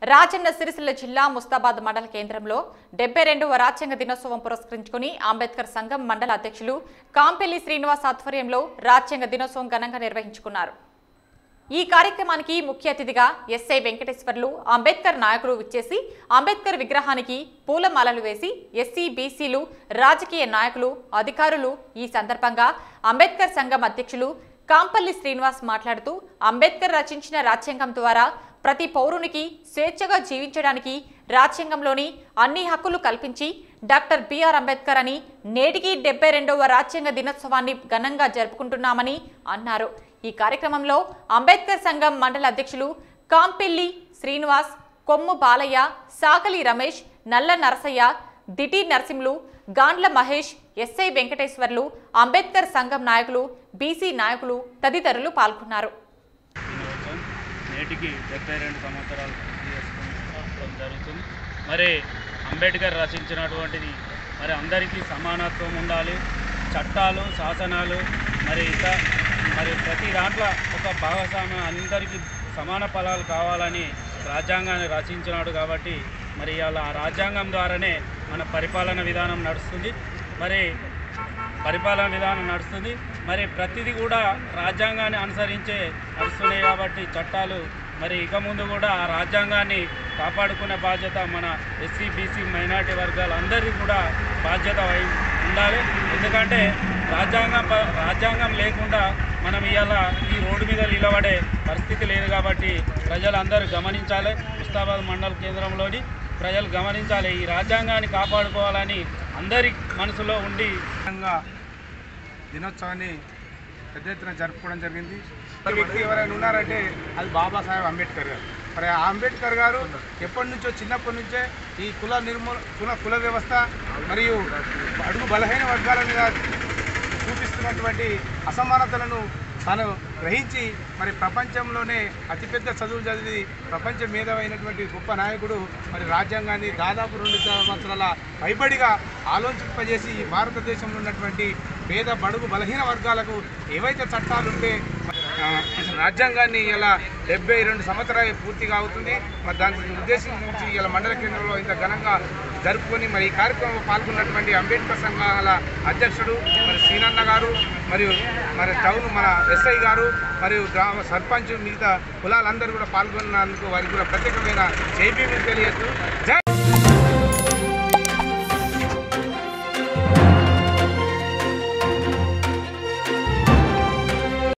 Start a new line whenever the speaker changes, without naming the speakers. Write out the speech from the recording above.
రాజన్న సిరిసిల్ల జిల్లా ముస్తాబాద్ మండల కేంద్రంలో డెబ్బై రెండవ రాజ్యాంగ దినోత్సవం పురస్కరించుకుని అంబేద్కర్ సంఘం మండల అధ్యక్షులు కాంపెల్లి శ్రీనివాస్ ఆధ్వర్యంలో రాజ్యాంగ దినోత్సవం ఘనంగా నిర్వహించుకున్నారు ఈ కార్యక్రమానికి ముఖ్య అతిథిగా ఎస్ఐ వెంకటేశ్వర్లు అంబేద్కర్ నాయకులు విచ్చేసి అంబేద్కర్ విగ్రహానికి పూలమాలలు వేసి ఎస్సీ బీసీలు రాజకీయ నాయకులు అధికారులు ఈ సందర్భంగా అంబేద్కర్ సంఘం అధ్యక్షులు కాంపల్లి శ్రీనివాస్ మాట్లాడుతూ అంబేద్కర్ రచించిన రాజ్యాంగం ద్వారా ప్రతి పౌరునికి స్వేచ్ఛగా జీవించడానికి రాజ్యాంగంలోని అన్ని హక్కులు కల్పించి డాక్టర్ బిఆర్ అంబేద్కర్ అని నేటికి డెబ్బై రెండవ రాజ్యాంగ దినోత్సవాన్ని ఘనంగా జరుపుకుంటున్నామని అన్నారు ఈ కార్యక్రమంలో అంబేద్కర్ సంఘం మండల అధ్యక్షులు కాంపెల్లి శ్రీనివాస్ కొమ్ము బాలయ్య సాకలి రమేష్ నల్ల నరసయ్య దిటి నరసింహులు గాండ్ల మహేష్ ఎస్ఐ వెంకటేశ్వర్లు అంబేద్కర్ సంఘం నాయకులు బీసీ నాయకులు తదితరులు పాల్గొన్నారు
దినోత్సవం నేటికి డెబ్బై రెండు సంవత్సరాలు పూర్తి చేసుకోవడం జరుగుతుంది మరి అంబేద్కర్ రచించినటువంటిది మరి అందరికీ సమానత్వం ఉండాలి చట్టాలు శాసనాలు మరి ఇత మరి ప్రతి దాంట్లో ఒక భాగస్వామ్యం అందరికీ సమాన ఫలాలు కావాలని రాజ్యాంగాన్ని రచించినాడు కాబట్టి మరి ఇవాళ ఆ రాజ్యాంగం ద్వారానే మన పరిపాలన విధానం నడుస్తుంది మరి పరిపాలన విధానం నడుస్తుంది మరి ప్రతిదీ కూడా రాజ్యాంగాన్ని అనుసరించే నడుస్తున్నాయి కాబట్టి చట్టాలు మరి ఇక ముందు కూడా ఆ రాజ్యాంగాన్ని కాపాడుకునే బాధ్యత మన ఎస్సీ బీసీ మైనార్టీ వర్గాలందరికీ కూడా బాధ్యత వహి ఉండాలి ఎందుకంటే రాజ్యాంగం ప- రాజ్యాంగం లేకుండా మనం ఇవాళ ఈ రోడ్డు మీద నిలబడే పరిస్థితి లేదు కాబట్టి ప్రజలందరూ గమనించాలి ముస్తాబాద్ మండల కేంద్రంలోని ప్రజలు గమనించాలి ఈ రాజ్యాంగాన్ని కాపాడుకోవాలని అందరి మనసులో ఉండి
విధంగా దినోత్సవాన్ని పెద్ద ఎత్తున జరుపుకోవడం జరిగింది ఈ వ్యక్తి ఎవరైనా ఉన్నారంటే అది బాబాసాహెబ్ అంబేద్కర్ గారు మరి ఆ అంబేద్కర్ గారు ఎప్పటి నుంచో చిన్నప్పటి నుంచే ఈ కుల నిర్మూల కుల కుల వ్యవస్థ మరియు అడుగు బలహీన వర్గాల మీద చూపిస్తున్నటువంటి అసమానతలను తాను గ్రహించి మరి ప్రపంచంలోనే అతిపెద్ద చదువులు చదివి ప్రపంచ మేధమైనటువంటి గొప్ప నాయకుడు మరి రాజ్యాంగాన్ని దాదాపు రెండు సంవత్సరాల పైబడిగా ఆలోచింపజేసి ఈ భారతదేశంలో ఉన్నటువంటి పేద బడుగు బలహీన వర్గాలకు ఏవైతే చట్టాలు ఉంటే ఆ, రాజ్యాంగాన్ని ఇలా డెబ్బై రెండు సంవత్సరాలు పూర్తిగా అవుతుంది మరి దానికి ఉద్దేశించి ఇలా మండల కేంద్రంలో ఇంత ఘనంగా జరుపుకొని మరి ఈ కార్యక్రమంలో పాల్గొన్నటువంటి అంబేద్కర్ సంఘాల అధ్యక్షుడు మరి శ్రీనన్న గారు మరియు మరి టౌన్ మన ఎస్ఐ గారు మరియు గ్రామ సర్పంచ్ మిగతా కులాలందరూ కూడా పాల్గొన్నందుకు వారికి కూడా ప్రత్యేకమైన జైబీలు తెలియజేస్తూ జై